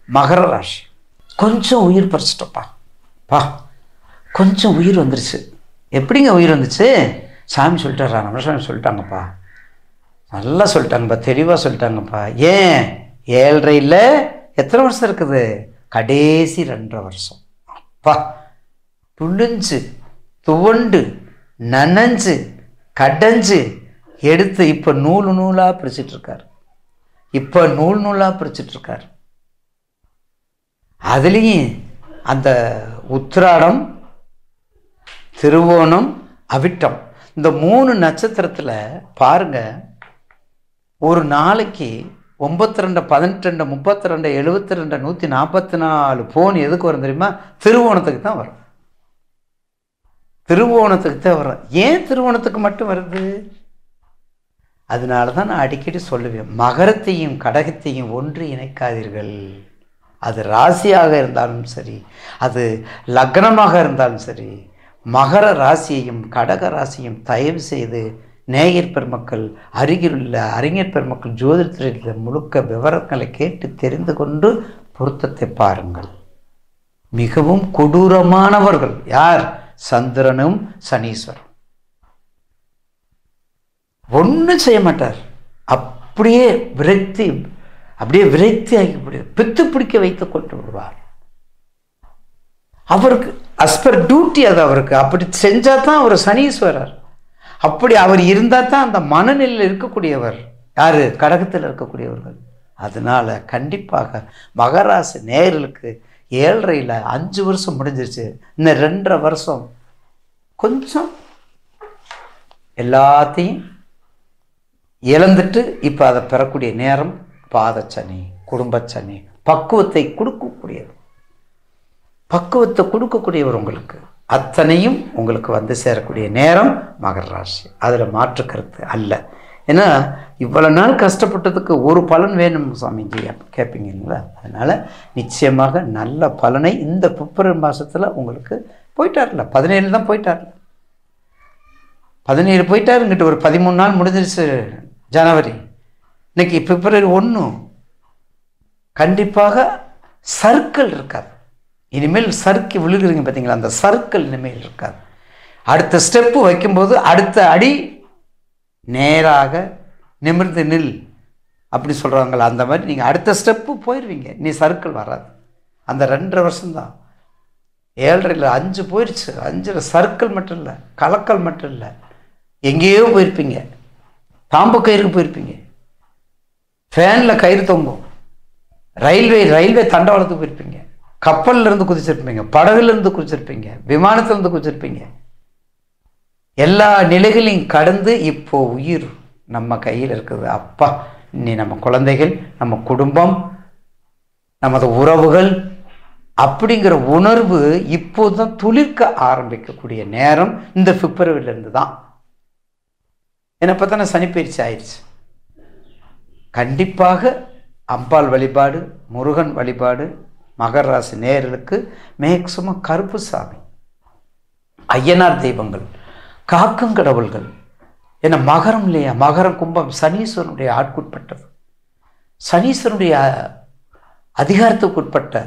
மகர ராசி கொஞ்சம் உயிர் பறிச்சிட்டப்பா பா கொஞ்சம் உயிர் வந்துருச்சு எப்படிங்க உயிர் வந்துச்சு சாமி சொல்லிட்டாரா நம்ம சாமி சொல்லிட்டாங்கப்பா நல்லா சொல்லிட்டாங்கப்பா தெளிவாக சொல்லிட்டாங்கப்பா ஏன் ஏழரையில் எத்தனை வருஷம் இருக்குது கடைசி ரெண்டரை வருஷம் அப்பா புழிஞ்சு துவண்டு நனைஞ்சு கடைஞ்சு எடுத்து இப்போ நூல் நூலாக பிரிச்சிட்டு இருக்காரு இப்போ நூல் நூலாக பிரிச்சிட்டு இருக்காரு அதுலேயும் அந்த உத்திராடம் திருவோணம் அவிட்டம் இந்த மூணு நட்சத்திரத்தில் பாருங்க ஒரு நாளைக்கு ஒம்பத்தி ரெண்டு பதினெட்டு ரெண்டு முப்பத்தி ரெண்டு எழுபத்தி ரெண்டு நூற்றி நாற்பத்தி நாலு ஃபோன் எதுக்கு வரும் தெரியுமா திருவோணத்துக்கு தான் வரும் திருவோணத்துக்கு தான் வரும் ஏன் திருவோணத்துக்கு மட்டும் வருது அதனால தான் நான் அடிக்கடி சொல்லுவேன் மகரத்தையும் கடகத்தையும் ஒன்று இணைக்காதீர்கள் அது ராசியாக இருந்தாலும் சரி அது லக்னமாக இருந்தாலும் சரி மகர ராசியையும் கடக ராசியும் தயவு செய்து நேயர் பெருமக்கள் அருகிலுள்ள அறிஞர் பெருமக்கள் ஜோதிடத்தில் முழுக்க விவரங்களை கேட்டு தெரிந்து கொண்டு பொருத்தத்தை பாருங்கள் மிகவும் கொடூரமானவர்கள் யார் சந்திரனும் சனீஸ்வரன் ஒன்றும் செய்ய மாட்டார் அப்படியே விரக்தி அப்படியே விரக்தி ஆகி பித்து பிடிக்க வைத்து கொண்டு விடுவார் அவருக்கு அஸ்பர் டியூட்டி அது அவருக்கு அப்படி செஞ்சால் தான் அவர் சனீஸ்வரர் அப்படி அவர் இருந்தால் தான் அந்த மனநிலையில் இருக்கக்கூடியவர் யார் கடகத்தில் இருக்கக்கூடியவர்கள் அதனால் கண்டிப்பாக மகராசி நேர்களுக்கு ஏழரையில் அஞ்சு வருஷம் முடிஞ்சிருச்சு இன்னும் ரெண்டரை வருஷம் கொஞ்சம் எல்லாத்தையும் இழந்துட்டு இப்போ அதை பெறக்கூடிய நேரம் பாதச்சனி குடும்பச்சனி பக்குவத்தை கொடுக்கக்கூடியது பக்குவத்தை கொடுக்கக்கூடியவர் உங்களுக்கு அத்தனையும் உங்களுக்கு வந்து சேரக்கூடிய நேரம் மகர ராசி அதில் மாற்று கருத்து அல்ல ஏன்னா இவ்வளோ நாள் கஷ்டப்பட்டதுக்கு ஒரு பலன் வேணும் சுவாமிஜி கேட்பீங்களா அதனால் நிச்சயமாக நல்ல பலனை இந்த பிப்ரவரி மாதத்தில் உங்களுக்கு போயிட்டார்ல பதினேழு தான் போயிட்டார்ல பதினேழு போயிட்டாருங்கிட்ட ஒரு பதிமூணு நாள் முடிஞ்சிருச்சு ஜனவரி இன்னைக்கு பிப்ரவரி ஒன்று கண்டிப்பாக சர்க்கிள் இருக்காது இனிமேல் சறுக்கி விழுகுறீங்க பார்த்தீங்களா அந்த சர்க்கிள் இனிமேல் இருக்காது அடுத்த ஸ்டெப்பு வைக்கும்போது அடுத்த அடி நேராக நிமிர்ந்து நில் அப்படி சொல்கிறாங்களா அந்த மாதிரி நீங்கள் அடுத்த ஸ்டெப்பு போயிடுவீங்க நீ சர்க்கிள் வராது அந்த ரெண்டரை வருஷம்தான் ஏழரையில் அஞ்சு போயிடுச்சு அஞ்சில் சர்க்கிள் மட்டும் இல்லை கலக்கல் மட்டும் இல்லை எங்கேயோ போயிருப்பீங்க தாம்பு கயிறுக்கு போயிருப்பீங்க ஃபேனில் கயிறு தொங்கும் ரயில்வே ரயில்வே தண்டவாளத்துக்கு போயிருப்பீங்க கப்பல்ல இருந்து குதிச்சிருப்பீங்க படகுல இருந்து குதிச்சிருப்பீங்க விமானத்துல இருந்து குதிச்சிருப்பீங்க எல்லா நிலைகளையும் கடந்து இப்போ உயிர் நம்ம கையில் இருக்குது அப்பா நீ நம்ம குழந்தைகள் நம்ம குடும்பம் நமது உறவுகள் அப்படிங்கிற உணர்வு இப்போதான் துளிர்க்க ஆரம்பிக்கக்கூடிய நேரம் இந்த பிப்ரவரியிலிருந்து தான் என்னை பார்த்தா சனிப்பயிற்சி ஆயிடுச்சு கண்டிப்பாக அம்பாள் வழிபாடு முருகன் வழிபாடு மகர ராசி நேயர்களுக்கு மேக்சிமம் கருப்பு சாமி ஐயனார் தெய்வங்கள் காக்கும் கடவுள்கள் ஏன்னா மகரம் இல்லையா மகரம் கும்பம் சனீஸ்வரனுடைய ஆட்குட்பட்டது சனீஸ்வரனுடைய அதிகாரத்துக்குட்பட்ட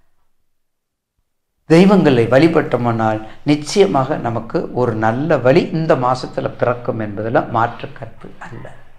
தெய்வங்களை வழிபட்டோமானால் நிச்சயமாக நமக்கு ஒரு நல்ல வழி இந்த மாசத்துல பிறக்கும் என்பதில் மாற்று கருத்து அல்ல